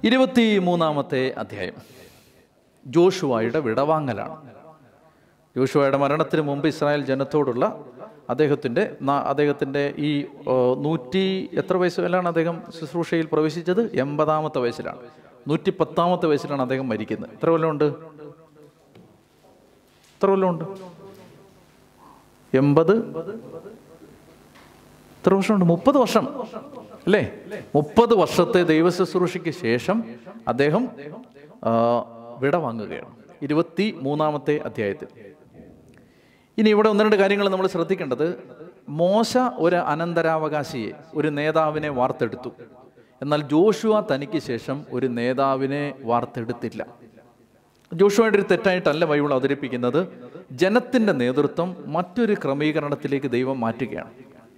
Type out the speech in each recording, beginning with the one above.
ഇരുപത്തി മൂന്നാമത്തെ അധ്യായം ജോഷുവായുടെ വിടവാങ്ങലാണ് ജോഷുവയുടെ മരണത്തിന് മുമ്പ് ഇസ്രായേൽ ജനത്തോടുള്ള അദ്ദേഹത്തിൻ്റെ ന- അദ്ദേഹത്തിൻ്റെ ഈ ഓ, നൂറ്റി എത്ര വയസ്സിലാണ് അദ്ദേഹം ശുശ്രൂഷയിൽ പ്രവേശിച്ചത് എൺപതാമത്തെ വയസ്സിലാണ് നൂറ്റി പത്താമത്തെ വയസ്സിലാണ് അദ്ദേഹം മരിക്കുന്നത് എത്ര കൊല്ലമുണ്ട് എത്ര കൊല്ലമുണ്ട് എൺപത് എത്ര വർഷമുണ്ട് മുപ്പത് വർഷം അല്ലേ മുപ്പത് വർഷത്തെ ദൈവ ശുശ്രൂഷയ്ക്ക് ശേഷം അദ്ദേഹം ആ, വിടവാങ്ങുകയാണ് ഇരുപത്തി മൂന്നാമത്തെ അധ്യായത്തിൽ ഇനി ഇവിടെ ഒന്ന് രണ്ട് കാര്യങ്ങൾ നമ്മൾ ശ്രദ്ധിക്കേണ്ടത് മോശ ഒരു അനന്തരാവകാശിയെ ഒരു നേതാവിനെ വാർത്തെടുത്തു എന്നാൽ ജോഷുവ തനിക്ക് ശേഷം ഒരു നേതാവിനെ വാർത്തെടുത്തില്ല ജോഷുവയുടെ ഒരു തെറ്റായിട്ടല്ല ബൈബിൾ അവതരിപ്പിക്കുന്നത് ജനത്തിൻ്റെ നേതൃത്വം മറ്റൊരു ക്രമീകരണത്തിലേക്ക് ദൈവം മാറ്റുകയാണ്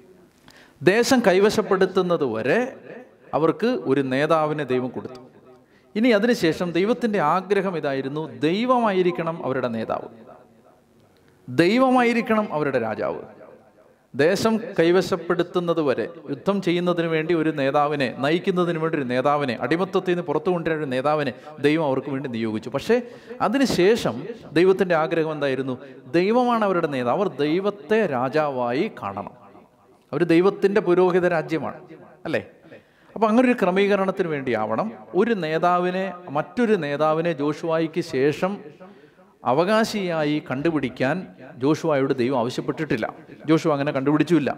ദേശം കൈവശപ്പെടുത്തുന്നത് വരെ അവർക്ക് ഒരു നേതാവിനെ ദൈവം കൊടുത്തു ഇനി അതിനുശേഷം ദൈവത്തിൻ്റെ ആഗ്രഹം ഇതായിരുന്നു ദൈവമായിരിക്കണം അവരുടെ നേതാവ് ദൈവമായിരിക്കണം അവരുടെ രാജാവ് ദേശം കൈവശപ്പെടുത്തുന്നത് വരെ യുദ്ധം ചെയ്യുന്നതിന് വേണ്ടി ഒരു നേതാവിനെ നയിക്കുന്നതിന് വേണ്ടി ഒരു നേതാവിനെ അടിമത്തത്തിൽ നിന്ന് പുറത്തു കൊണ്ടുവരാൻ ഒരു നേതാവിനെ ദൈവം അവർക്ക് വേണ്ടി നിയോഗിച്ചു പക്ഷേ അതിനുശേഷം ദൈവത്തിൻ്റെ ആഗ്രഹം എന്തായിരുന്നു ദൈവമാണ് അവരുടെ നേതാവ് അവർ ദൈവത്തെ രാജാവായി കാണണം അവർ ദൈവത്തിൻ്റെ പുരോഹിത രാജ്യമാണ് അല്ലേ അപ്പോൾ അങ്ങനെ ഒരു ക്രമീകരണത്തിന് വേണ്ടിയാവണം ഒരു നേതാവിനെ മറ്റൊരു നേതാവിനെ ജോഷുവായിക്ക് ശേഷം അവകാശിയായി കണ്ടുപിടിക്കാൻ ജോഷുവായോട് ദൈവം ആവശ്യപ്പെട്ടിട്ടില്ല ജോഷുവ അങ്ങനെ കണ്ടുപിടിച്ചുമില്ല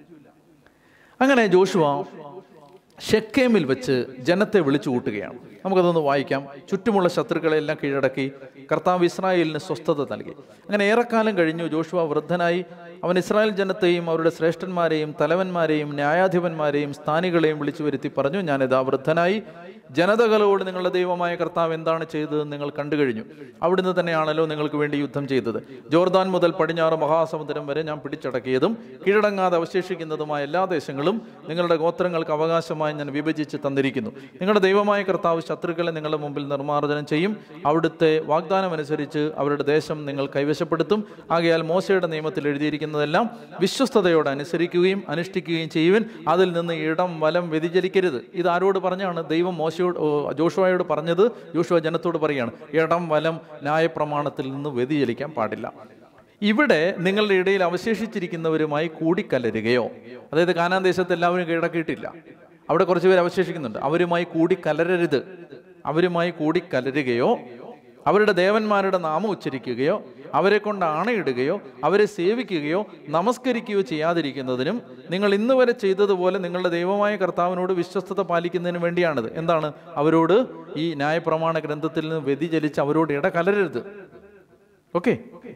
അങ്ങനെ ജോഷുവ ഷെക്കേമിൽ വെച്ച് ജനത്തെ വിളിച്ചു കൂട്ടുകയാണ് നമുക്കതൊന്ന് വായിക്കാം ചുറ്റുമുള്ള ശത്രുക്കളെല്ലാം കീഴടക്കി കർത്താവ് ഇസ്രായേലിന് സ്വസ്ഥത നൽകി അങ്ങനെ ഏറെക്കാലം കഴിഞ്ഞു ജോഷുവ വൃദ്ധനായി അവൻ ഇസ്രായേൽ ജനത്തെയും അവരുടെ ശ്രേഷ്ഠന്മാരെയും തലവന്മാരെയും ന്യായാധിപന്മാരെയും സ്ഥാനികളെയും വിളിച്ചു വരുത്തി പറഞ്ഞു ഞാനിതാ വൃദ്ധനായി ജനതകളോട് നിങ്ങളുടെ ദൈവമായ കർത്താവ് എന്താണ് ചെയ്തതെന്ന് നിങ്ങൾ കണ്ടു കഴിഞ്ഞു അവിടുന്ന് തന്നെയാണല്ലോ നിങ്ങൾക്ക് വേണ്ടി യുദ്ധം ചെയ്തത് ജോർദാൻ മുതൽ പടിഞ്ഞാറ് മഹാസമുദ്രം വരെ ഞാൻ പിടിച്ചടക്കിയതും കീഴടങ്ങാതെ അവശേഷിക്കുന്നതുമായ എല്ലാ ദേശങ്ങളും നിങ്ങളുടെ ഗോത്രങ്ങൾക്ക് അവകാശമായി ഞാൻ വിഭജിച്ച് തന്നിരിക്കുന്നു നിങ്ങളുടെ ദൈവമായ കർത്താവ് ശത്രുക്കളെ നിങ്ങളുടെ മുമ്പിൽ നിർമ്മാർജ്ജനം ചെയ്യും അവിടുത്തെ വാഗ്ദാനം അനുസരിച്ച് അവരുടെ ദേശം നിങ്ങൾ കൈവശപ്പെടുത്തും ആകയാൽ മോശയുടെ നിയമത്തിൽ എഴുതിയിരിക്കുന്നതെല്ലാം വിശ്വസ്തയോടെ അനുസരിക്കുകയും അനുഷ്ഠിക്കുകയും ചെയ്യുവിൻ അതിൽ നിന്ന് ഇടം വലം വ്യതിചലിക്കരുത് ഇത് ആരോട് പറഞ്ഞാണ് ദൈവം മോശയോട് ഓ, ജോഷുവയോട് പറഞ്ഞത് ജോഷുവ ജനത്തോട് പറയാണ് ഇടം വലം ന്യായപ്രമാണത്തിൽ നിന്ന് വ്യതിചലിക്കാൻ പാടില്ല ഇവിടെ നിങ്ങളുടെ ഇടയിൽ അവശേഷിച്ചിരിക്കുന്നവരുമായി കൂടിക്കലരുകയോ അതായത് കാനാൻ ദേശത്ത് എല്ലാവരും കീഴടക്കിയിട്ടില്ല അവിടെ കുറച്ച് പേര് അവശേഷിക്കുന്നുണ്ട് അവരുമായി കൂടിക്കലരരുത് അവരുമായി കൂടിക്കലരുകയോ അവരുടെ ദേവന്മാരുടെ നാമം ഉച്ചരിക്കുകയോ അവരെ കൊണ്ട് ആണയിടുകയോ അവരെ സേവിക്കുകയോ നമസ്കരിക്കുകയോ ചെയ്യാതിരിക്കുന്നതിനും നിങ്ങൾ ഇന്ന് വരെ ചെയ്തതുപോലെ നിങ്ങളുടെ ദൈവമായ കർത്താവിനോട് വിശ്വസ്തത പാലിക്കുന്നതിന് വേണ്ടിയാണിത് എന്താണ് അവരോട് ഈ ന്യായപ്രമാണ ഗ്രന്ഥത്തിൽ നിന്ന് വ്യതിചലിച്ച് അവരോട് ഇട കലരരുത് ഓക്കെ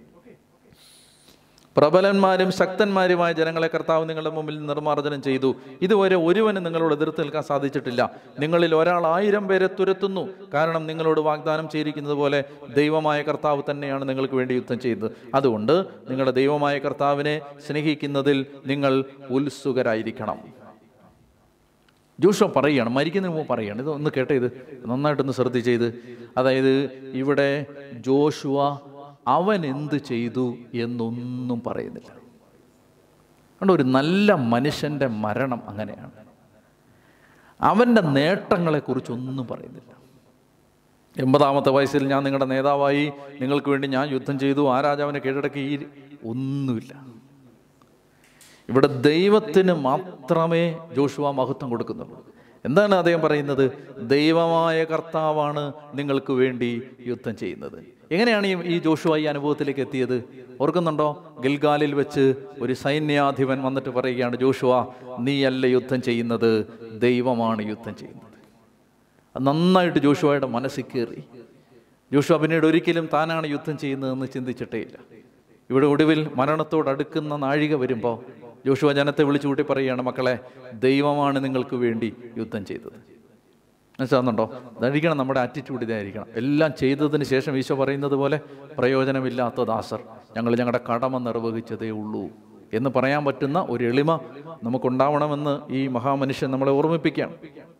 പ്രബലന്മാരും ശക്തന്മാരുമായ ജനങ്ങളെ കർത്താവ് നിങ്ങളുടെ മുമ്പിൽ നിർമ്മാർജ്ജനം ചെയ്തു ഇതുവരെ ഒരുവന് നിങ്ങളോട് എതിർത്ത് നിൽക്കാൻ സാധിച്ചിട്ടില്ല നിങ്ങളിൽ ഒരാൾ ആയിരം പേരെ തുരത്തുന്നു കാരണം നിങ്ങളോട് വാഗ്ദാനം ചെയ്തിരിക്കുന്നത് പോലെ ദൈവമായ കർത്താവ് തന്നെയാണ് നിങ്ങൾക്ക് വേണ്ടി യുദ്ധം ചെയ്തത് അതുകൊണ്ട് നിങ്ങളുടെ ദൈവമായ കർത്താവിനെ സ്നേഹിക്കുന്നതിൽ നിങ്ങൾ ഉത്സുകരായിരിക്കണം ജോഷുവ പറയുകയാണ് മരിക്കുന്നതിന് മുമ്പ് പറയുകയാണ് ഇത് ഒന്ന് കേട്ടേ ഇത് നന്നായിട്ടൊന്ന് ശ്രദ്ധിച്ചേ ഇത് അതായത് ഇവിടെ ജോഷുവ അവൻ എന്ത് ചെയ്തു എന്നൊന്നും പറയുന്നില്ല അതുകൊണ്ട് ഒരു നല്ല മനുഷ്യൻ്റെ മരണം അങ്ങനെയാണ് അവൻ്റെ നേട്ടങ്ങളെക്കുറിച്ചൊന്നും പറയുന്നില്ല എൺപതാമത്തെ വയസ്സിൽ ഞാൻ നിങ്ങളുടെ നേതാവായി നിങ്ങൾക്ക് വേണ്ടി ഞാൻ യുദ്ധം ചെയ്തു ആ രാജാവിനെ കീഴടക്കി ഈ ഒന്നുമില്ല ഇവിടെ ദൈവത്തിന് മാത്രമേ ജോഷുവ മഹത്വം കൊടുക്കുന്നുള്ളൂ എന്താണ് അദ്ദേഹം പറയുന്നത് ദൈവമായ കർത്താവാണ് നിങ്ങൾക്ക് വേണ്ടി യുദ്ധം ചെയ്യുന്നത് എങ്ങനെയാണ് ഈ- ഈ ജോഷുവ ഈ അനുഭവത്തിലേക്ക് എത്തിയത് ഓർക്കുന്നുണ്ടോ ഗിൽഗാലിൽ വെച്ച് ഒരു സൈന്യാധിപൻ വന്നിട്ട് പറയുകയാണ് ജോഷുവ നീയല്ല യുദ്ധം ചെയ്യുന്നത് ദൈവമാണ് യുദ്ധം ചെയ്യുന്നത് അത് നന്നായിട്ട് ജോഷുവയുടെ മനസ്സിൽ കയറി ജോഷുവ പിന്നീട് ഒരിക്കലും താനാണ് യുദ്ധം ചെയ്യുന്നതെന്ന് ചിന്തിച്ചിട്ടേ ഇല്ല ഇവിടെ ഒടുവിൽ മരണത്തോട് അടുക്കുന്ന നാഴിക വരുമ്പോൾ ജോഷുവ ജനത്തെ വിളിച്ചു കൂട്ടി പറയുകയാണ് മക്കളെ ദൈവമാണ് നിങ്ങൾക്ക് വേണ്ടി യുദ്ധം ചെയ്തത് മനസ്സിലാകുന്നുണ്ടോ അതായിരിക്കണം നമ്മുടെ ആറ്റിറ്റ്യൂഡ് ഇതായിരിക്കണം എല്ലാം ചെയ്തതിന് ശേഷം ഈശോ പറയുന്നത് പോലെ പ്രയോജനമില്ലാത്ത ദാസർ ഞങ്ങൾ ഞങ്ങളുടെ കടമ നിർവഹിച്ചതേ ഉള്ളൂ എന്ന് പറയാൻ പറ്റുന്ന ഒരു എളിമ നമുക്കുണ്ടാവണമെന്ന് ഈ മഹാമനുഷ്യൻ നമ്മളെ ഓർമ്മിപ്പിക്കുകയാണ്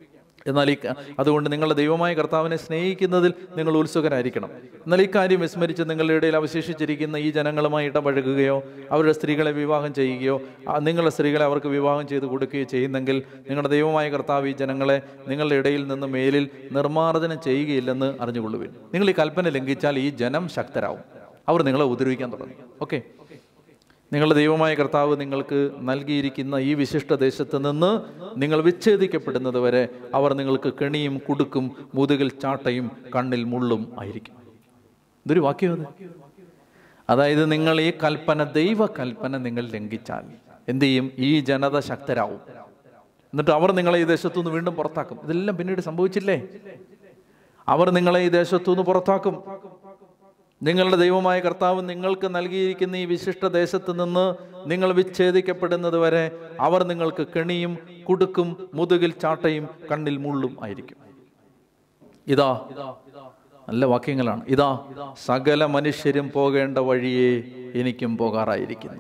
എന്നാൽ ഈ ക- അതുകൊണ്ട് നിങ്ങളുടെ ദൈവമായ കർത്താവിനെ സ്നേഹിക്കുന്നതിൽ നിങ്ങൾ ഉത്സുകരായിരിക്കണം എന്നാൽ ഈ കാര്യം വിസ്മരിച്ച് നിങ്ങളുടെ ഇടയിൽ അവശേഷിച്ചിരിക്കുന്ന ഈ ജനങ്ങളുമായി ഇടപഴകുകയോ അവരുടെ സ്ത്രീകളെ വിവാഹം ചെയ്യുകയോ ആ നിങ്ങളുടെ സ്ത്രീകളെ അവർക്ക് വിവാഹം ചെയ്ത് കൊടുക്കുകയോ ചെയ്യുന്നെങ്കിൽ നിങ്ങളുടെ ദൈവമായ കർത്താവ് ഈ ജനങ്ങളെ നിങ്ങളുടെ ഇടയിൽ നിന്ന് മേലിൽ നിർമ്മാർജ്ജനം ചെയ്യുകയില്ലെന്ന് അറിഞ്ഞുകൊള്ളുവിൻ നിങ്ങൾ ഈ കൽപ്പന ലംഘിച്ചാൽ ഈ ജനം ശക്തരാവും അവർ നിങ്ങളെ ഉപദ്രവിക്കാൻ തുടങ്ങും ഓക്കെ നിങ്ങളുടെ ദൈവമായ കർത്താവ് നിങ്ങൾക്ക് നൽകിയിരിക്കുന്ന ഈ വിശിഷ്ട ദേശത്ത് നിന്ന് നിങ്ങൾ വിച്ഛേദിക്കപ്പെടുന്നത് വരെ അവർ നിങ്ങൾക്ക് കെണിയും കുടുക്കും മുതുകിൽ ചാട്ടയും കണ്ണിൽ മുള്ളും ആയിരിക്കും ഇതൊരു വാക്യം അത് അതായത് നിങ്ങൾ ഈ കൽപ്പന ദൈവ കൽപ്പന നിങ്ങൾ ലംഘിച്ചാൽ എന്ത് ചെയ്യും ഈ ജനത ശക്തരാവും എന്നിട്ട് അവർ നിങ്ങളെ ഈ ദേശത്തു നിന്ന് വീണ്ടും പുറത്താക്കും ഇതെല്ലാം പിന്നീട് സംഭവിച്ചില്ലേ അവർ നിങ്ങളെ ഈ ദേശത്തു നിന്ന് പുറത്താക്കും നിങ്ങളുടെ ദൈവമായ കർത്താവ് നിങ്ങൾക്ക് നൽകിയിരിക്കുന്ന ഈ വിശിഷ്ട ദേശത്ത് നിന്ന് നിങ്ങൾ വിച്ഛേദിക്കപ്പെടുന്നത് വരെ അവർ നിങ്ങൾക്ക് കെണിയും കുടുക്കും മുതുകിൽ ചാട്ടയും കണ്ണിൽ മുള്ളും ആയിരിക്കും ഇതാ നല്ല വാക്യങ്ങളാണ് ഇതാ സകല മനുഷ്യരും പോകേണ്ട വഴിയെ എനിക്കും പോകാറായിരിക്കുന്നു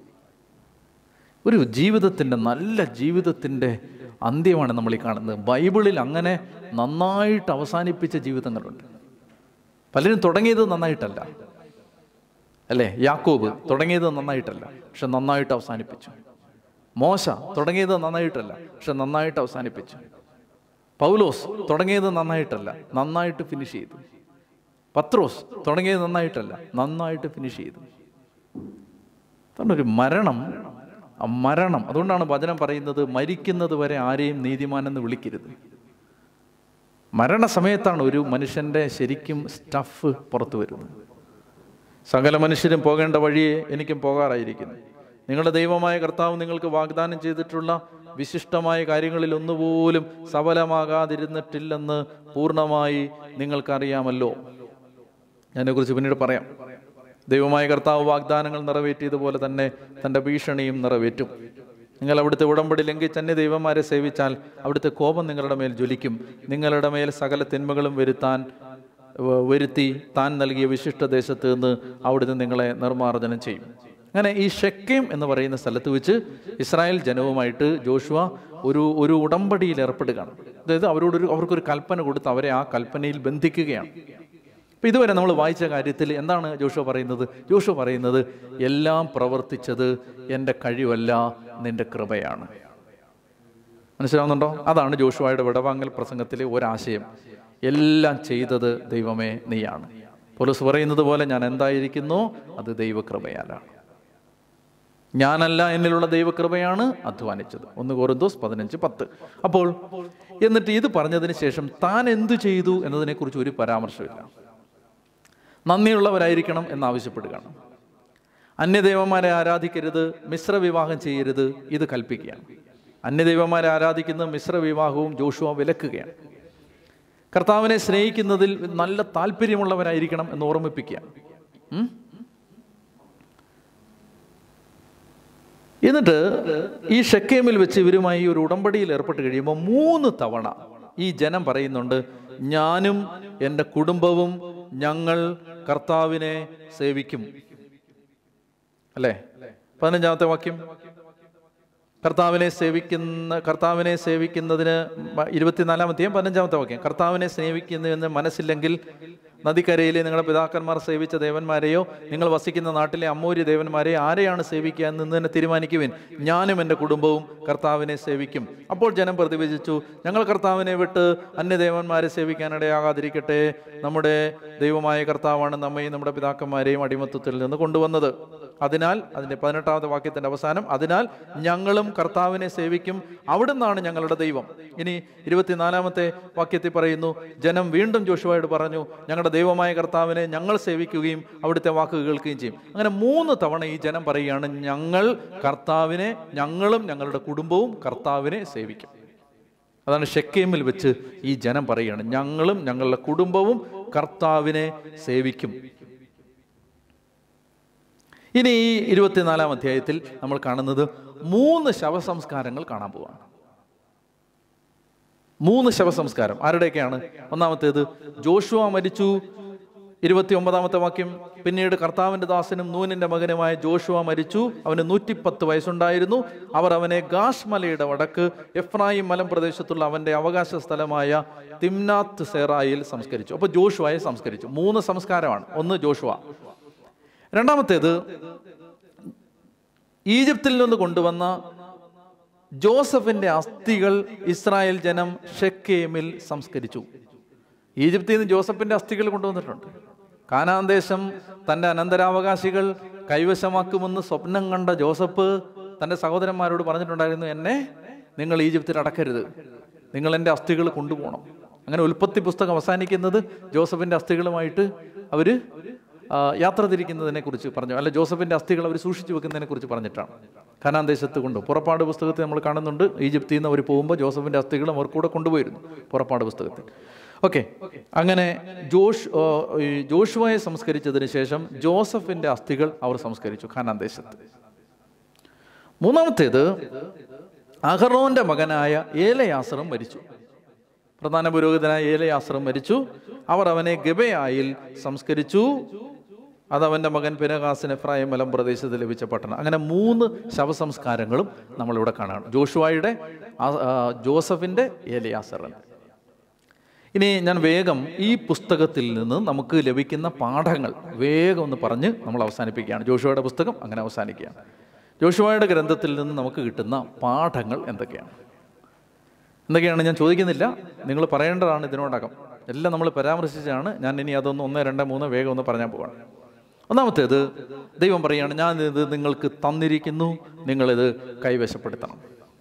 ഒരു ജീവിതത്തിൻ്റെ നല്ല ജീവിതത്തിൻ്റെ അന്ത്യമാണ് നമ്മൾ ഈ കാണുന്നത് ബൈബിളിൽ അങ്ങനെ നന്നായിട്ട് അവസാനിപ്പിച്ച ജീവിതങ്ങളുണ്ട് പലരും തുടങ്ങിയത് നന്നായിട്ടല്ല അല്ലേ യാക്കോബ് തുടങ്ങിയത് നന്നായിട്ടല്ല പക്ഷെ നന്നായിട്ട് അവസാനിപ്പിച്ചു മോശ തുടങ്ങിയത് നന്നായിട്ടല്ല പക്ഷെ നന്നായിട്ട് അവസാനിപ്പിച്ചു പൗലോസ് തുടങ്ങിയത് നന്നായിട്ടല്ല നന്നായിട്ട് ഫിനിഷ് ചെയ്തു പത്രോസ് തുടങ്ങിയത് നന്നായിട്ടല്ല നന്നായിട്ട് ഫിനിഷ് ചെയ്തു അതുകൊണ്ട് ഒരു മരണം ആ മരണം അതുകൊണ്ടാണ് വചനം പറയുന്നത് മരിക്കുന്നത് വരെ ആരെയും നീതിമാനെന്ന് വിളിക്കരുത് മരണസമയത്താണ് ഒരു മനുഷ്യൻ്റെ ശരിക്കും സ്റ്റഫ് പുറത്തു വരുന്നത് സകല മനുഷ്യരും പോകേണ്ട വഴിയെ എനിക്കും പോകാറായിരിക്കുന്നു നിങ്ങളുടെ ദൈവമായ കർത്താവ് നിങ്ങൾക്ക് വാഗ്ദാനം ചെയ്തിട്ടുള്ള വിശിഷ്ടമായ കാര്യങ്ങളിൽ ഒന്നുപോലും സഫലമാകാതിരുന്നിട്ടില്ലെന്ന് പൂർണ്ണമായി നിങ്ങൾക്കറിയാമല്ലോ അതിനെക്കുറിച്ച് പിന്നീട് പറയാം ദൈവമായ കർത്താവ് വാഗ്ദാനങ്ങൾ നിറവേറ്റിയതുപോലെ തന്നെ തൻ്റെ ഭീഷണിയും നിറവേറ്റും നിങ്ങൾ അവിടുത്തെ ഉടമ്പടി ലംഘിച്ച് അന്യ ദൈവന്മാരെ സേവിച്ചാൽ അവിടുത്തെ കോപം നിങ്ങളുടെ മേൽ ജ്വലിക്കും നിങ്ങളുടെ മേൽ സകല തിന്മകളും വരുത്താൻ വ- വരുത്തി താൻ നൽകിയ വിശിഷ്ട ദേശത്ത് നിന്ന് അവിടുന്ന് നിങ്ങളെ നിർമ്മാർജ്ജനം ചെയ്യും അങ്ങനെ ഈ ഷെക്കേം എന്ന് പറയുന്ന സ്ഥലത്ത് വെച്ച് ഇസ്രായേൽ ജനവുമായിട്ട് ജോഷുവ ഒരു ഒരു ഉടമ്പടിയിൽ ഏർപ്പെടുകയാണ് അതായത് അവരോടൊരു അവർക്കൊരു കൽപ്പന കൊടുത്ത് അവരെ ആ കൽപ്പനയിൽ ബന്ധിക്കുകയാണ് അപ്പൊ ഇതുവരെ നമ്മൾ വായിച്ച കാര്യത്തിൽ എന്താണ് ജോഷുവ പറയുന്നത് ജോഷുവ പറയുന്നത് എല്ലാം പ്രവർത്തിച്ചത് എൻ്റെ കഴിവല്ല നിന്റെ കൃപയാണ് മനസ്സിലാവുന്നുണ്ടോ അതാണ് ജോഷുവയുടെ വിടവാങ്ങൽ പ്രസംഗത്തിലെ ഒരാശയം എല്ലാം ചെയ്തത് ദൈവമേ നീയാണ് പോലീസ് പറയുന്നത് പോലെ ഞാൻ എന്തായിരിക്കുന്നു അത് ദൈവകൃപയാലാണ് ഞാനല്ല എന്നിലുള്ള ദൈവകൃപയാണ് അധ്വാനിച്ചത് ഒന്ന് കോറിന്തോസ് പതിനഞ്ച് പത്ത് അപ്പോൾ എന്നിട്ട് ഇത് പറഞ്ഞതിന് ശേഷം താൻ എന്തു ചെയ്തു എന്നതിനെക്കുറിച്ച് ഒരു പരാമർശമില്ല നന്ദിയുള്ളവരായിരിക്കണം എന്നാവശ്യപ്പെടുകയാണ് അന്യദൈവന്മാരെ ആരാധിക്കരുത് മിശ്ര വിവാഹം ചെയ്യരുത് ഇത് കൽപ്പിക്കുകയാണ് അന്യദൈവന്മാരെ ആരാധിക്കുന്ന മിശ്ര വിവാഹവും ജോഷുവ വിലക്കുകയാണ് കർത്താവിനെ സ്നേഹിക്കുന്നതിൽ നല്ല താല്പര്യമുള്ളവരായിരിക്കണം എന്ന് ഓർമ്മിപ്പിക്കുകയാണ് ഉം? എന്നിട്ട് ഈ ഷെക്കേമിൽ വെച്ച് ഇവരുമായി ഒരു ഉടമ്പടിയിൽ ഏർപ്പെട്ട് കഴിയുമ്പോൾ മൂന്ന് തവണ ഈ ജനം പറയുന്നുണ്ട് ഞാനും എൻ്റെ കുടുംബവും ഞങ്ങൾ കർത്താവിനെ സേവിക്കും അല്ലേ പതിനഞ്ചാമത്തെ വാക്യം കർത്താവിനെ സേവിക്കുന്ന കർത്താവിനെ സേവിക്കുന്നതിന് മ- ഇരുപത്തിനാലാമത്തെയും പതിനഞ്ചാമത്തെ വാക്യം കർത്താവിനെ സേവിക്കുന്നതിന് മനസ്സില്ലെങ്കിൽ നദിക്കരയിലെ നിങ്ങളുടെ പിതാക്കന്മാർ സേവിച്ച ദേവന്മാരെയോ നിങ്ങൾ വസിക്കുന്ന നാട്ടിലെ അമ്മൂരി ദേവന്മാരെയോ ആരെയാണ് സേവിക്കുക എന്ന് തന്നെ തീരുമാനിക്കുവിൻ ഞാനും എൻ്റെ കുടുംബവും കർത്താവിനെ സേവിക്കും അപ്പോൾ ജനം പ്രതിവചിച്ചു ഞങ്ങൾ കർത്താവിനെ വിട്ട് അന്യദേവന്മാരെ സേവിക്കാനിടയാകാതിരിക്കട്ടെ നമ്മുടെ ദൈവമായ കർത്താവാണ് നമ്മയും നമ്മുടെ പിതാക്കന്മാരെയും അടിമത്തത്തിൽ നിന്ന് കൊണ്ടുവന്നത് അതിനാൽ അതിൻ്റെ പതിനെട്ടാമത്തെ വാക്യത്തിൻ്റെ അവസാനം അതിനാൽ ഞങ്ങളും കർത്താവിനെ സേവിക്കും അവിടുന്നാണ് ഞങ്ങളുടെ ദൈവം ഇനി ഇരുപത്തിനാലാമത്തെ വാക്യത്തിൽ പറയുന്നു ജനം വീണ്ടും ജോഷുവായോട് പറഞ്ഞു ഞങ്ങളുടെ ദൈവമായ കർത്താവിനെ ഞങ്ങൾ സേവിക്കുകയും അവിടുത്തെ വാക്ക് കേൾക്കുകയും ചെയ്യും അങ്ങനെ മൂന്ന് തവണ ഈ ജനം പറയുകയാണ് ഞങ്ങൾ കർത്താവിനെ ഞങ്ങളും ഞങ്ങളുടെ കുടുംബവും കർത്താവിനെ സേവിക്കും അതാണ് ഷെക്കേമിൽ വെച്ച് ഈ ജനം പറയുകയാണ് ഞങ്ങളും ഞങ്ങളുടെ കുടുംബവും കർത്താവിനെ സേവിക്കും ഇനി ഈ ഇരുപത്തിനാലാം അധ്യായത്തിൽ നമ്മൾ കാണുന്നത് മൂന്ന് ശവസംസ്കാരങ്ങൾ കാണാൻ പോവാണ് മൂന്ന് ശവസംസ്കാരം ആരുടെയൊക്കെയാണ് ഒന്നാമത്തേത് ജോഷുവ മരിച്ചു ഇരുപത്തി ഒമ്പതാമത്തെ വാക്യം പിന്നീട് കർത്താവിന്റെ ദാസനും നൂനിന്റെ മകനുമായ ജോഷുവ മരിച്ചു അവന് നൂറ്റിപ്പത്ത് വയസ്സുണ്ടായിരുന്നു അവർ അവനെ ഗാഷ് മലയുടെ വടക്ക് എഫ്രായിം മലം പ്രദേശത്തുള്ള അവന്റെ അവകാശ സ്ഥലമായ തിംനാത്ത് സേറായിൽ സംസ്കരിച്ചു അപ്പോൾ ജോഷുവയെ സംസ്കരിച്ചു മൂന്ന് സംസ്കാരമാണ് ഒന്ന് ജോഷുവ രണ്ടാമത്തേത് ഈജിപ്തിൽ നിന്ന് കൊണ്ടുവന്ന ജോസഫിന്റെ അസ്ഥികൾ ഇസ്രായേൽ ജനം ഷെക്കേമിൽ സംസ്കരിച്ചു ഈജിപ്തിൽ നിന്ന് ജോസഫിന്റെ അസ്ഥികൾ കൊണ്ടുവന്നിട്ടുണ്ട് കാനാൻ ദേശം തൻ്റെ അനന്തരാവകാശികൾ കൈവശമാക്കുമെന്ന് സ്വപ്നം കണ്ട ജോസഫ് തൻ്റെ സഹോദരന്മാരോട് പറഞ്ഞിട്ടുണ്ടായിരുന്നു എന്നെ നിങ്ങൾ ഈജിപ്തിൽ അടക്കരുത് നിങ്ങൾ എൻ്റെ അസ്ഥികൾ കൊണ്ടുപോകണം അങ്ങനെ ഉൽപ്പത്തി പുസ്തകം അവസാനിക്കുന്നത് ജോസഫിൻ്റെ അസ്ഥികളുമായിട്ട് അവർ യാത്ര തിരിക്കുന്നതിനെ കുറിച്ച് പറഞ്ഞു അല്ല ജോസഫിൻ്റെ അസ്ഥികൾ അവർ സൂക്ഷിച്ചു വെക്കുന്നതിനെ കുറിച്ച് പറഞ്ഞിട്ടാണ് കാനാൻ ദേശത്ത് കൊണ്ട് പുറപ്പാട് പുസ്തകത്തിൽ നമ്മൾ കാണുന്നുണ്ട് ഈജിപ്തിൽ നിന്ന് അവർ പോകുമ്പോൾ ജോസഫിൻ്റെ അസ്ഥികളും അവർ കൂടെ കൊണ്ടുപോയിരുന്നു പുറപ്പാട് പുസ്തകത്തിൽ ഓക്കെ അങ്ങനെ ജോഷ് ഓ, ഈ ജോഷുവയെ സംസ്കരിച്ചതിന് ശേഷം ജോസഫിന്റെ അസ്ഥികൾ അവർ സംസ്കരിച്ചു ഖാനാൻ ദേശത്ത് മൂന്നാമത്തേത് അഹറോന്റെ മകനായ ഏലയാസറും മരിച്ചു പ്രധാന പുരോഹിതനായ ഏലയാസറും മരിച്ചു അവർ അവനെ ഗബയായിൽ സംസ്കരിച്ചു അത് അവൻ്റെ മകൻ പിനകാസിന് എഫ്രായിം മലം പ്രദേശത്ത് ലഭിച്ച പട്ടണം അങ്ങനെ മൂന്ന് ശവസംസ്കാരങ്ങളും നമ്മളിവിടെ കാണാണ് ജോഷുവായുടെ ആ- ആ, ജോസഫിൻ്റെ ഏലയാസറിൻ്റെ ഇനി ഞാൻ വേഗം ഈ പുസ്തകത്തിൽ നിന്ന് നമുക്ക് ലഭിക്കുന്ന പാഠങ്ങൾ വേഗം ഒന്ന് പറഞ്ഞ് നമ്മൾ അവസാനിപ്പിക്കുകയാണ് ജോഷുവയുടെ പുസ്തകം അങ്ങനെ അവസാനിക്കുകയാണ് ജോഷുവയുടെ ഗ്രന്ഥത്തിൽ നിന്ന് നമുക്ക് കിട്ടുന്ന പാഠങ്ങൾ എന്തൊക്കെയാണ് എന്തൊക്കെയാണ് ഞാൻ ചോദിക്കുന്നില്ല നിങ്ങൾ പറയേണ്ടതാണ് ഇതിനോടകം എല്ലാം നമ്മൾ പരാമർശിച്ചാണ് ഞാൻ ഇനി അതൊന്ന് ഒന്ന് രണ്ട് മൂന്ന് വേഗം ഒന്ന് പറഞ്ഞാൽ പോവാണ് ഒന്നാമത്തേത് ദൈവം പറയുകയാണ് ഞാൻ ഇത് നിങ്ങൾക്ക് തന്നിരിക്കുന്നു നിങ്ങളിത് കൈവശപ്പെടുത്തണം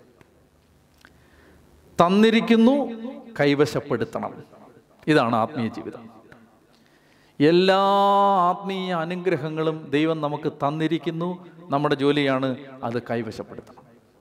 തന്നിരിക്കുന്നു കൈവശപ്പെടുത്തണം ഇതാണ് ആത്മീയ ജീവിതം എല്ലാ ആത്മീയ അനുഗ്രഹങ്ങളും ദൈവം നമുക്ക് തന്നിരിക്കുന്നു നമ്മുടെ ജോലിയാണ് അത് കൈവശപ്പെടുത്തണം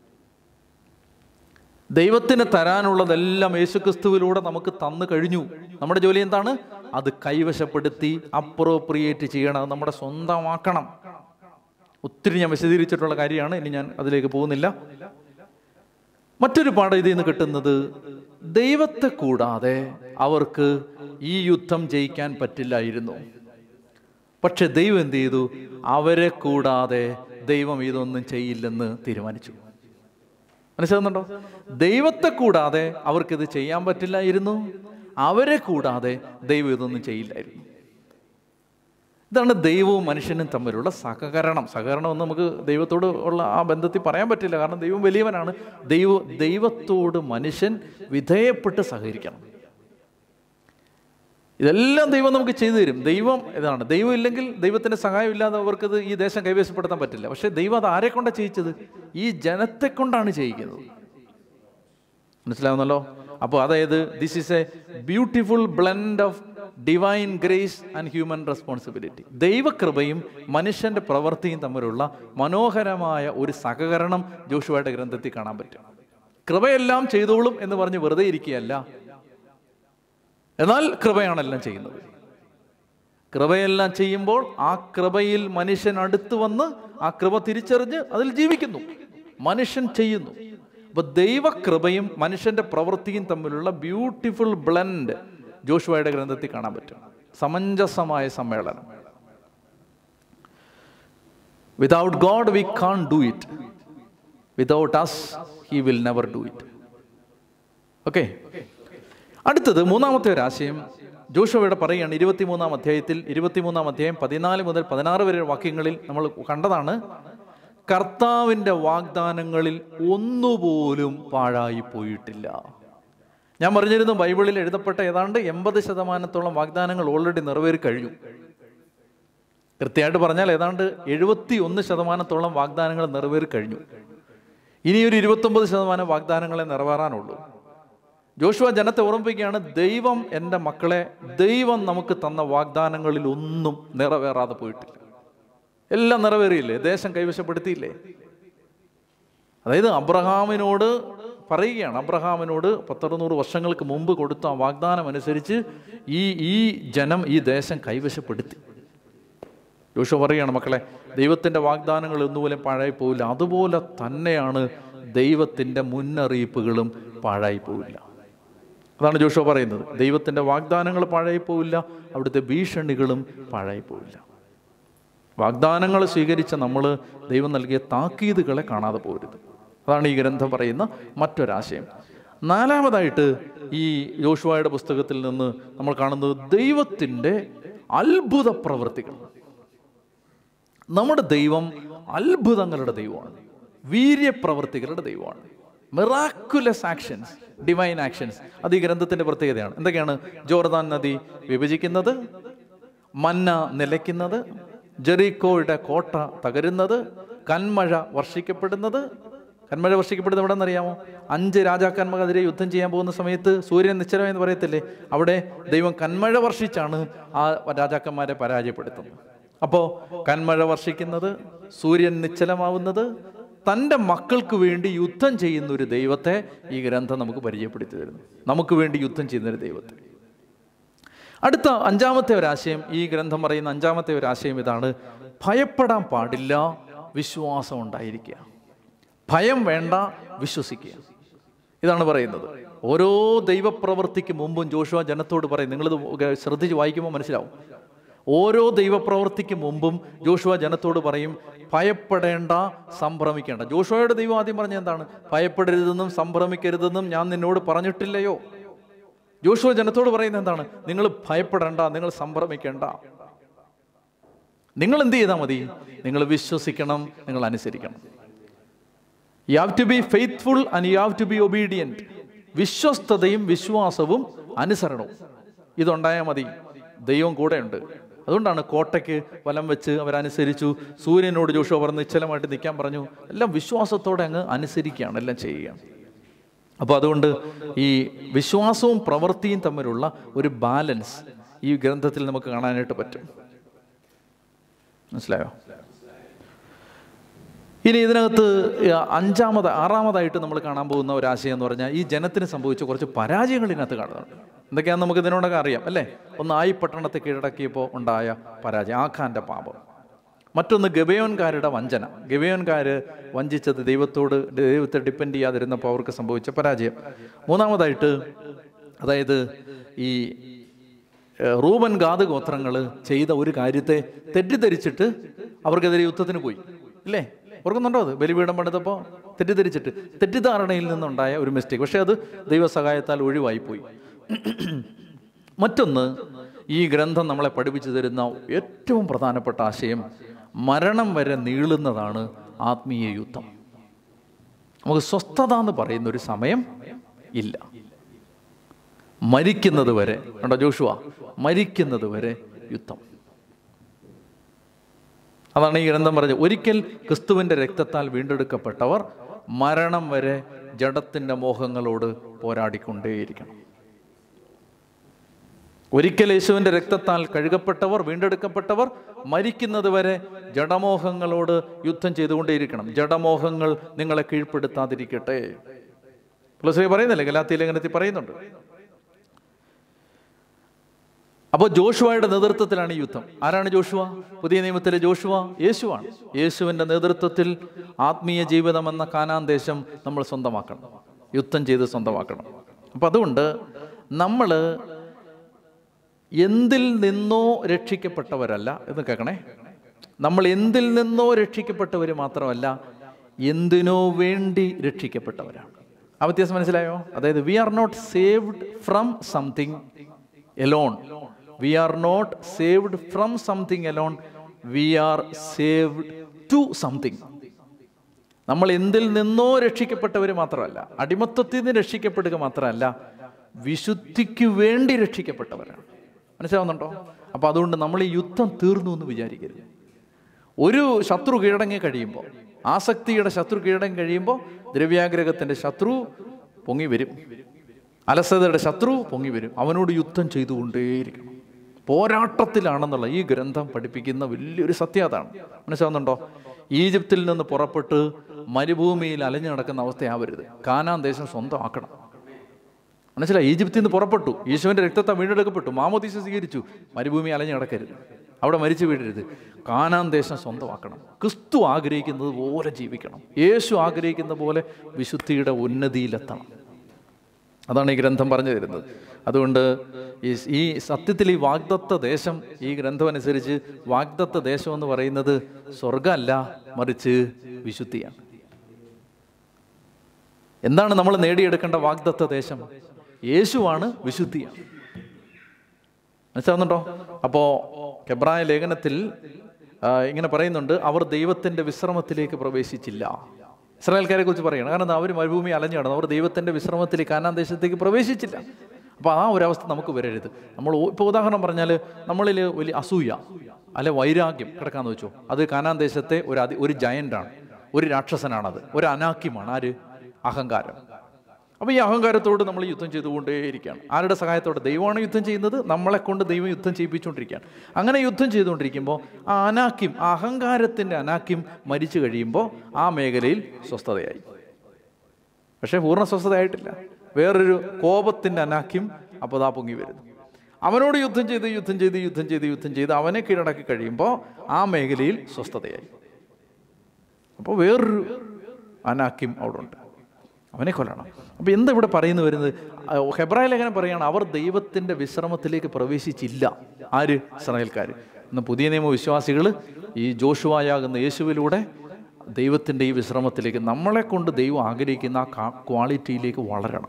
ദൈവത്തിന് തരാനുള്ളതെല്ലാം യേശുക്രിസ്തുവിലൂടെ നമുക്ക് തന്നു കഴിഞ്ഞു നമ്മുടെ ജോലി എന്താണ് അത് കൈവശപ്പെടുത്തി അപ്രോപ്രിയേറ്റ് ചെയ്യണം അത് നമ്മുടെ സ്വന്തമാക്കണം ഒത്തിരി ഞാൻ വിശദീകരിച്ചിട്ടുള്ള കാര്യമാണ് ഇനി ഞാൻ അതിലേക്ക് പോകുന്നില്ല മറ്റൊരു പാഠം ഇതിൽ നിന്ന് കിട്ടുന്നത് ദൈവത്തെ കൂടാതെ അവർക്ക് ഈ യുദ്ധം ജയിക്കാൻ പറ്റില്ലായിരുന്നു പക്ഷെ ദൈവം എന്ത് ചെയ്തു അവരെ കൂടാതെ ദൈവം ഇതൊന്നും ചെയ്യില്ലെന്ന് തീരുമാനിച്ചു മനസ്സിലാകുന്നുണ്ടോ ദൈവത്തെ കൂടാതെ അവർക്കിത് ചെയ്യാൻ പറ്റില്ലായിരുന്നു അവരെ കൂടാതെ ദൈവം ഇതൊന്നും ചെയ്യില്ലായിരുന്നു ഇതാണ് ദൈവവും മനുഷ്യനും തമ്മിലുള്ള സഹകരണം സഹകരണം എന്ന് നമുക്ക് ദൈവത്തോട് ഉള്ള ആ ബന്ധത്തിൽ പറയാൻ പറ്റില്ല കാരണം ദൈവം വലിയവനാണ് ദൈവ ദൈവത്തോട് മനുഷ്യൻ വിധേയപ്പെട്ട് സഹകരിക്കണം ഇതെല്ലാം ദൈവം നമുക്ക് ചെയ്തു തരും ദൈവം ഇതാണ് ദൈവം ഇല്ലെങ്കിൽ ദൈവത്തിന്റെ സഹായം ഇല്ലാതെ അവർക്കത് ഈ ദേശം കൈവശപ്പെടുത്താൻ പറ്റില്ല പക്ഷെ ദൈവം അത് ആരെ കൊണ്ടാണ് ചെയ്യിച്ചത് ഈ ജനത്തെ കൊണ്ടാണ് ചെയ്യിക്കുന്നത് മനസ്സിലാവുന്നല്ലോ അപ്പോൾ അതായത് this is a beautiful blend of divine grace and human responsibility ദൈവകൃപയും മനുഷ്യന്റെ പ്രവൃത്തിയും തമ്മിലുള്ള മനോഹരമായ ഒരു സഹകരണം ജോഷുവയുടെ ഗ്രന്ഥത്തിൽ കാണാൻ പറ്റും കൃപയെല്ലാം ചെയ്തോളും എന്ന് പറഞ്ഞ് വെറുതെ ഇരിക്കുകയല്ല എന്നാൽ കൃപയാണെല്ലാം ചെയ്യുന്നത് കൃപയെല്ലാം ചെയ്യുമ്പോൾ ആ കൃപയിൽ മനുഷ്യൻ അടുത്ത് വന്ന് ആ കൃപ തിരിച്ചറിഞ്ഞ് അതിൽ ജീവിക്കുന്നു മനുഷ്യൻ ചെയ്യുന്നു അപ്പൊ ദൈവകൃപയും മനുഷ്യന്റെ പ്രവൃത്തിയും തമ്മിലുള്ള ബ്യൂട്ടിഫുൾ ബ്ലെൻഡ് ജോഷുവയുടെ ഗ്രന്ഥത്തിൽ കാണാൻ പറ്റും സമഞ്ജസമായ സമ്മേളനം without God we can do it without us he will never do it okay അടുത്തത് മൂന്നാമത്തെ ഒരു ആശയം ജോഷുവയുടെ പറയുകയാണ് ഇരുപത്തിമൂന്നാം അധ്യായത്തിൽ ഇരുപത്തിമൂന്നാം അധ്യായം പതിനാല് മുതൽ പതിനാറ് വരെ വാക്യങ്ങളിൽ നമ്മൾ കണ്ടതാണ് കർത്താവിൻ്റെ വാഗ്ദാനങ്ങളിൽ ഒന്നുപോലും പാഴായി പോയിട്ടില്ല ഞാൻ പറഞ്ഞിരുന്നു ബൈബിളിൽ എഴുതപ്പെട്ട ഏതാണ്ട് എൺപത് ശതമാനത്തോളം വാഗ്ദാനങ്ങൾ ഓൾറെഡി നിറവേറി കഴിഞ്ഞു കൃത്യമായിട്ട് പറഞ്ഞാൽ ഏതാണ്ട് എഴുപത്തി ഒന്ന് ശതമാനത്തോളം വാഗ്ദാനങ്ങൾ നിറവേറി കഴിഞ്ഞു ഇനി ഒരു ഇരുപത്തൊമ്പത് ശതമാനം വാഗ്ദാനങ്ങളെ നിറവേറാനുള്ളൂ ജോഷുവ ജനത്തെ ഓർമ്മിപ്പിക്കുകയാണ് ദൈവം എൻ്റെ മക്കളെ ദൈവം നമുക്ക് തന്ന വാഗ്ദാനങ്ങളിൽ ഒന്നും നിറവേറാതെ പോയിട്ടില്ല എല്ലാം നിറവേറിയില്ലേ ദേശം കൈവശപ്പെടുത്തിയില്ലേ അതായത് അബ്രഹാമിനോട് പറയുകയാണ് അബ്രഹാമിനോട് പത്തറുന്നൂറ് വർഷങ്ങൾക്ക് മുമ്പ് കൊടുത്ത ആ വാഗ്ദാനം അനുസരിച്ച് ഈ ഈ ജനം ഈ ദേശം കൈവശപ്പെടുത്തി ജോഷു പറയുകയാണ് മക്കളെ ദൈവത്തിൻ്റെ വാഗ്ദാനങ്ങൾ ഒന്നുപോലും പാഴായി പോവില്ല അതുപോലെ തന്നെയാണ് ദൈവത്തിൻ്റെ മുന്നറിയിപ്പുകളും പാഴായി പോവില്ല അതാണ് ജോഷോ പറയുന്നത് ദൈവത്തിൻ്റെ വാഗ്ദാനങ്ങൾ പാഴായി പോവില്ല അവിടുത്തെ ഭീഷണികളും പാഴായി പോവില്ല വാഗ്ദാനങ്ങൾ സ്വീകരിച്ച നമ്മൾ ദൈവം നൽകിയ താക്കീതുകളെ കാണാതെ പോരുത് അതാണ് ഈ ഗ്രന്ഥം പറയുന്ന മറ്റൊരാശയം നാലാമതായിട്ട് ഈ യോശുവായുടെ പുസ്തകത്തിൽ നിന്ന് നമ്മൾ കാണുന്നത് ദൈവത്തിൻ്റെ അത്ഭുത പ്രവൃത്തികൾ നമ്മുടെ ദൈവം അത്ഭുതങ്ങളുടെ ദൈവമാണ് വീര്യപ്രവൃത്തികളുടെ ദൈവമാണ് മിറാക്കുലസ് ആക്ഷൻസ് ഡിവൈൻ ആക്ഷൻസ് അത് ഈ ഗ്രന്ഥത്തിന്റെ പ്രത്യേകതയാണ് എന്തൊക്കെയാണ് ജോർദാൻ നദി വിഭജിക്കുന്നത് മന്ന നിലയ്ക്കുന്നത് ജെറിക്കോയുടെ കോട്ട തകരുന്നത് കന്മഴ വർഷിക്കപ്പെടുന്നത് കന്മഴ വർഷിക്കപ്പെടുന്നത് എവിടെ നിന്നറിയാമോ അഞ്ച് രാജാക്കന്മാർക്കെതിരെ യുദ്ധം ചെയ്യാൻ പോകുന്ന സമയത്ത് സൂര്യൻ നിശ്ചലം എന്ന് പറയത്തില്ലേ അവിടെ ദൈവം കന്മഴ വർഷിച്ചാണ് ആ രാജാക്കന്മാരെ പരാജയപ്പെടുത്തുന്നത് അപ്പോൾ കന്മഴ വർഷിക്കുന്നത് സൂര്യൻ നിശ്ചലമാവുന്നത് തൻ്റെ മക്കൾക്ക് വേണ്ടി യുദ്ധം ചെയ്യുന്ന ഒരു ദൈവത്തെ ഈ ഗ്രന്ഥം നമുക്ക് പരിചയപ്പെടുത്തി തരുന്നു നമുക്ക് വേണ്ടി യുദ്ധം ചെയ്യുന്ന ഒരു ദൈവത്തെ അടുത്ത അഞ്ചാമത്തെ ഒരാശയം ഈ ഗ്രന്ഥം പറയുന്ന അഞ്ചാമത്തെ ഒരാശയം ഇതാണ് ഭയപ്പെടാൻ പാടില്ല വിശ്വാസം ഉണ്ടായിരിക്കുക ഭയം വേണ്ട വിശ്വസിക്കുക ഇതാണ് പറയുന്നത് ഓരോ ദൈവപ്രവൃത്തിക്ക് മുമ്പും ജോഷുവ ജനത്തോട് പറയും നിങ്ങളിത് ശ്രദ്ധിച്ച് വായിക്കുമ്പോൾ മനസ്സിലാവും ഓരോ ദൈവപ്രവൃത്തിക്ക് മുമ്പും ജോഷുവ ജനത്തോട് പറയും ഭയപ്പെടേണ്ട സംഭ്രമിക്കേണ്ട ജോഷുവയുടെ ദൈവം ആദ്യം പറഞ്ഞ എന്താണ് ഭയപ്പെടരുതെന്നും സംഭ്രമിക്കരുതെന്നും ഞാൻ നിന്നോട് പറഞ്ഞിട്ടില്ലയോ ജോഷുവ ജനത്തോട് പറയുന്നത് എന്താണ് നിങ്ങൾ ഭയപ്പെടേണ്ട നിങ്ങൾ സംഭ്രമിക്കേണ്ട നിങ്ങൾ എന്ത് ചെയ്താൽ മതി നിങ്ങൾ വിശ്വസിക്കണം നിങ്ങൾ അനുസരിക്കണം you have to be faithful and you have to be obedient വിശ്വസ്തതയും വിശ്വാസവും അനുസരണവും ഇതുണ്ടായാൽ മതി ദൈവം കൂടെയുണ്ട് അതുകൊണ്ടാണ് കോട്ടയ്ക്ക് വലം വെച്ച് അവരനുസരിച്ചു സൂര്യനോട് ജോഷുവ പറഞ്ഞ് നിശ്ചലമായിട്ട് നിൽക്കാൻ പറഞ്ഞു എല്ലാം വിശ്വാസത്തോടെ അങ്ങ് അനുസരിക്കുകയാണ് എല്ലാം ചെയ്യുകയാണ് അപ്പോൾ അതുകൊണ്ട് ഈ വിശ്വാസവും പ്രവൃത്തിയും തമ്മിലുള്ള ഒരു ബാലൻസ് ഈ ഗ്രന്ഥത്തിൽ നമുക്ക് കാണാനായിട്ട് പറ്റും മനസ്സിലായോ ഇനി ഇതിനകത്ത് അഞ്ചാമത് ആറാമതായിട്ട് നമ്മൾ കാണാൻ പോകുന്ന ഒരു ആശയം എന്ന് പറഞ്ഞാൽ ഈ ജനത്തിന് സംഭവിച്ച കുറച്ച് പരാജയങ്ങൾ ഇതിനകത്ത് കാണുന്നുണ്ട് എന്തൊക്കെയാണെന്ന് നമുക്ക് ഇതിനോടൊക്കെ അറിയാം അല്ലേ ഒന്ന് ആയി പട്ടണത്തെ കീഴടക്കിയപ്പോൾ ഉണ്ടായ പരാജയം ആഖാന്റെ പാപം മറ്റൊന്ന് ഗബയോൻകാരുടെ വഞ്ചന ഗബയോൻകാർ വഞ്ചിച്ചത് ദൈവത്തോട് ദൈവത്തെ ഡിപ്പെൻഡ് ചെയ്യാതിരുന്നപ്പോൾ അവർക്ക് സംഭവിച്ച പരാജയം മൂന്നാമതായിട്ട് അതായത് ഈ റൂബൻ ഗാദ് ഗോത്രങ്ങൾ ചെയ്ത ഒരു കാര്യത്തെ തെറ്റിദ്ധരിച്ചിട്ട് അവർക്കെതിരെ യുദ്ധത്തിന് പോയി ഇല്ലേ ഓർക്കുന്നുണ്ടോ അത് ബലിപീഠം പണിതപ്പോൾ തെറ്റിദ്ധരിച്ചിട്ട് തെറ്റിദ്ധാരണയിൽ നിന്നുണ്ടായ ഒരു മിസ്റ്റേക്ക് പക്ഷേ അത് ദൈവസഹായത്താൽ ഒഴിവായിപ്പോയി മറ്റൊന്ന് ഈ ഗ്രന്ഥം നമ്മളെ പഠിപ്പിച്ചു തരുന്ന ഏറ്റവും പ്രധാനപ്പെട്ട ആശയം മരണം വരെ നീളുന്നതാണ് ആത്മീയ യുദ്ധം നമുക്ക് സ്വസ്ഥത എന്ന് പറയുന്ന ഒരു സമയം ഇല്ല മരിക്കുന്നത് വരെ കണ്ടോ ജോഷുവ മരിക്കുന്നത് വരെ യുദ്ധം അതാണ് ഈ ഗ്രന്ഥം പറഞ്ഞത് ഒരിക്കൽ ക്രിസ്തുവിൻ്റെ രക്തത്താൽ വീണ്ടെടുക്കപ്പെട്ടവർ മരണം വരെ ജഡത്തിൻ്റെ മോഹങ്ങളോട് പോരാടിക്കൊണ്ടേയിരിക്കണം ഒരിക്കൽ യേശുവിൻ്റെ രക്തത്താൽ കഴുകപ്പെട്ടവർ വീണ്ടെടുക്കപ്പെട്ടവർ മരിക്കുന്നത് വരെ ജഡമോഹങ്ങളോട് യുദ്ധം ചെയ്തുകൊണ്ടേയിരിക്കണം ജഡമോഹങ്ങൾ നിങ്ങളെ കീഴ്പ്പെടുത്താതിരിക്കട്ടെ പ്ലസ് പറയുന്നില്ലേ ഗലാത്തി ലേഖനത്തിൽ പറയുന്നുണ്ട് അപ്പോൾ ജോഷുവയുടെ നേതൃത്വത്തിലാണ് ഈ യുദ്ധം ആരാണ് ജോഷുവ പുതിയ നിയമത്തിലെ ജോഷുവ യേശുവാണ് യേശുവിൻ്റെ നേതൃത്വത്തിൽ ആത്മീയ ജീവിതം എന്ന കാനാൻ ദേശം നമ്മൾ സ്വന്തമാക്കണം യുദ്ധം ചെയ്ത് സ്വന്തമാക്കണം അപ്പം അതുകൊണ്ട് നമ്മൾ എന്തിൽ നിന്നോ രക്ഷിക്കപ്പെട്ടവരല്ല എന്ന് കേൾക്കണേ നമ്മൾ എന്തിൽ നിന്നോ രക്ഷിക്കപ്പെട്ടവർ മാത്രമല്ല എന്തിനോ വേണ്ടി രക്ഷിക്കപ്പെട്ടവരാണ് ആ വ്യത്യാസം മനസ്സിലായോ അതായത് we are not saved from something alone we are not saved from something alone we are saved to something നമ്മൾ എന്തിൽ നിന്നോ രക്ഷിക്കപ്പെട്ടവർ മാത്രമല്ല അടിമത്വത്തിൽ നിന്ന് രക്ഷിക്കപ്പെടുക മാത്രമല്ല വിശുദ്ധിക്ക് വേണ്ടി രക്ഷിക്കപ്പെട്ടവരാണ് മനസ്സിലാവുന്നുണ്ടോ അപ്പോൾ അതുകൊണ്ട് നമ്മൾ ഈ യുദ്ധം തീർന്നു എന്ന് വിചാരിക്കരുത് ഒരു ശത്രു കീഴടങ്ങി കഴിയുമ്പോൾ ആസക്തിയുടെ ശത്രു കീഴടങ്ങി കഴിയുമ്പോൾ ദ്രവ്യാഗ്രഹത്തിൻ്റെ ശത്രു പൊങ്ങി വരും അലസതയുടെ ശത്രു പൊങ്ങി വരും അവനോട് യുദ്ധം ചെയ്തുകൊണ്ടേയിരിക്കണം പോരാട്ടത്തിലാണെന്നുള്ള ഈ ഗ്രന്ഥം പഠിപ്പിക്കുന്ന വലിയൊരു സത്യം അതാണ് മനസ്സിലാവുന്നുണ്ടോ ഈജിപ്തിൽ നിന്ന് പുറപ്പെട്ട് മരുഭൂമിയിൽ അലഞ്ഞു നടക്കുന്ന അവസ്ഥയാവരുത് കാനാൻ ദേശം സ്വന്തമാക്കണം മനസ്സിലായി ഈജിപ്തിൽ നിന്ന് പുറപ്പെട്ടു യേശുവിൻ്റെ രക്തത്തെ വീണ്ടെടുക്കപ്പെട്ടു മാമോദീസ സ്വീകരിച്ചു മരുഭൂമി അലഞ്ഞു നടക്കരുത് അവിടെ മരിച്ചു വീഴരുത് കാനാൻ ദേശം സ്വന്തമാക്കണം ക്രിസ്തു ആഗ്രഹിക്കുന്നത് പോലെ ജീവിക്കണം യേശു ആഗ്രഹിക്കുന്ന പോലെ വിശുദ്ധിയുടെ ഉന്നതിയിലെത്തണം അതാണ് ഈ ഗ്രന്ഥം പറഞ്ഞു തരുന്നത് അതുകൊണ്ട് ഈ ഈ സത്യത്തിൽ ഈ വാഗ്ദത്ത ദേശം ഈ ഗ്രന്ഥം അനുസരിച്ച് വാഗ്ദത്ത ദേശം എന്ന് പറയുന്നത് സ്വർഗമല്ല മറിച്ച് വിശുദ്ധിയാണ് എന്താണ് നമ്മൾ നേടിയെടുക്കേണ്ട വാഗ്ദത്ത ദേശം യേശുവാണ് വിശുദ്ധിയാണ് മനസ്സിലാവുന്നുണ്ടോ അപ്പോൾ കെബ്രായ ലേഖനത്തിൽ ആ, ഇങ്ങനെ പറയുന്നുണ്ട് അവർ ദൈവത്തിൻ്റെ വിശ്രമത്തിലേക്ക് പ്രവേശിച്ചില്ല ഇസ്രായേൽക്കാരെ കുറിച്ച് പറയണം കാരണം അവർ മരുഭൂമി അലഞ്ഞു കിടന്നു അവർ ദൈവത്തിൻ്റെ വിശ്രമത്തിലേക്ക് കാനാൻ ദേശത്തേക്ക് പ്രവേശിച്ചില്ല അപ്പോൾ ആ ഒരു അവസ്ഥ നമുക്ക് വരരുത് നമ്മൾ ഇപ്പോൾ ഉദാഹരണം പറഞ്ഞാൽ നമ്മളിൽ വലിയ അസൂയ അല്ലെ വൈരാഗ്യം കിടക്കാന്ന് വെച്ചു അത് കാനാൻ ദേശത്തെ ഒരു അതി ഒരു ജയൻ്റാണ് ഒരു രാക്ഷസനാണത് ഒരു അനാക്യമാണ് ആര് അഹങ്കാരം അപ്പോൾ ഈ അഹങ്കാരത്തോട് നമ്മൾ യുദ്ധം ചെയ്തുകൊണ്ടേയിരിക്കുകയാണ് ആരുടെ സഹായത്തോടെ ദൈവമാണ് യുദ്ധം ചെയ്യുന്നത് നമ്മളെ കൊണ്ട് ദൈവം യുദ്ധം ചെയ്യിപ്പിച്ചുകൊണ്ടിരിക്കുകയാണ് അങ്ങനെ യുദ്ധം ചെയ്തുകൊണ്ടിരിക്കുമ്പോൾ ആ അനാക്യം ആ അഹങ്കാരത്തിൻ്റെ അനാക്യം മരിച്ചു കഴിയുമ്പോൾ ആ മേഖലയിൽ സ്വസ്ഥതയായി പക്ഷേ പൂർണ്ണ സ്വസ്ഥതയായിട്ടില്ല വേറൊരു കോപത്തിൻ്റെ അനാക്യം അപ്പോൾ ദാ പൊങ്ങി വരുന്നു അവനോട് യുദ്ധം ചെയ്ത് യുദ്ധം ചെയ്ത് യുദ്ധം ചെയ്ത് യുദ്ധം ചെയ്ത് അവനെ കീഴടക്കി കഴിയുമ്പോൾ ആ മേഖലയിൽ സ്വസ്ഥതയായി അപ്പോൾ വേറൊരു അനാക്യം അവിടെ ഉണ്ട് അവനെ കൊല്ലണം അപ്പോൾ എന്താ ഇവിടെ പറയുന്നു വരുന്നത് ആ, ഹെബ്രായ ലേഖനം പറയുകയാണ് അവർ ദൈവത്തിൻ്റെ വിശ്രമത്തിലേക്ക് പ്രവേശിച്ചില്ല ആര് ഇസ്രായേൽക്കാർ ഇന്ന് പുതിയ നിയമ വിശ്വാസികൾ ഈ ജോഷുവായാകുന്ന യേശുവിലൂടെ ദൈവത്തിൻ്റെ ഈ വിശ്രമത്തിലേക്ക് നമ്മളെ കൊണ്ട് ദൈവം ആഗ്രഹിക്കുന്ന ആ കാ- ക്വാളിറ്റിയിലേക്ക് വളരണം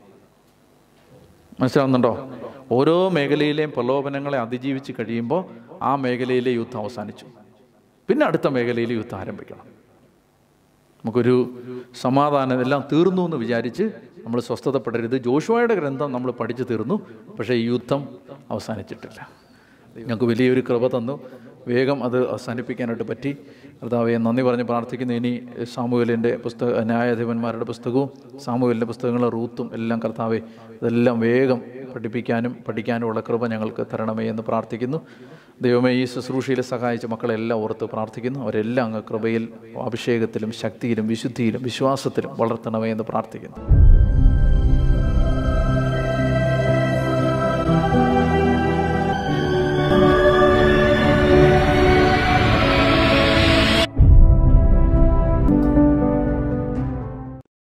മനസ്സിലാവുന്നുണ്ടോ ഓരോ മേഖലയിലെയും പ്രലോഭനങ്ങളെ അതിജീവിച്ച് കഴിയുമ്പോൾ ആ മേഖലയിലെ യുദ്ധം അവസാനിച്ചു പിന്നെ അടുത്ത മേഖലയിൽ യുദ്ധം ആരംഭിക്കണം നമുക്കൊരു സമാധാനം എല്ലാം തീർന്നു എന്ന് വിചാരിച്ച് നമ്മൾ സ്വസ്ഥതപ്പെടരുത് ജോഷുവയുടെ ഗ്രന്ഥം നമ്മൾ പഠിച്ചു തീർന്നു പക്ഷേ ഈ യുദ്ധം അവസാനിച്ചിട്ടില്ല ഞങ്ങൾക്ക് വലിയൊരു കൃപ തന്നു വേഗം അത് അവസാനിപ്പിക്കാനായിട്ട് പറ്റി കർത്താവെ നന്ദി പറഞ്ഞ് പ്രാർത്ഥിക്കുന്നു ഇനി സാമൂഹലിൻ്റെ പുസ്തക ന്യായാധിപന്മാരുടെ പുസ്തകവും സാമൂഹലിൻ്റെ പുസ്തകങ്ങളും റൂത്തും എല്ലാം കർത്താവെ ഇതെല്ലാം വേഗം പഠിപ്പിക്കാനും പഠിക്കാനുമുള്ള കൃപ ഞങ്ങൾക്ക് തരണമേ എന്ന് പ്രാർത്ഥിക്കുന്നു ദൈവമേ ഈ ശുശ്രൂഷയിൽ സഹായിച്ച മക്കളെല്ലാം ഓർത്ത് പ്രാർത്ഥിക്കുന്നു അവരെല്ലാം അങ്ങ് കൃപയിൽ അഭിഷേകത്തിലും ശക്തിയിലും വിശുദ്ധിയിലും വിശ്വാസത്തിലും വളർത്തണമേ എന്ന് പ്രാർത്ഥിക്കുന്നു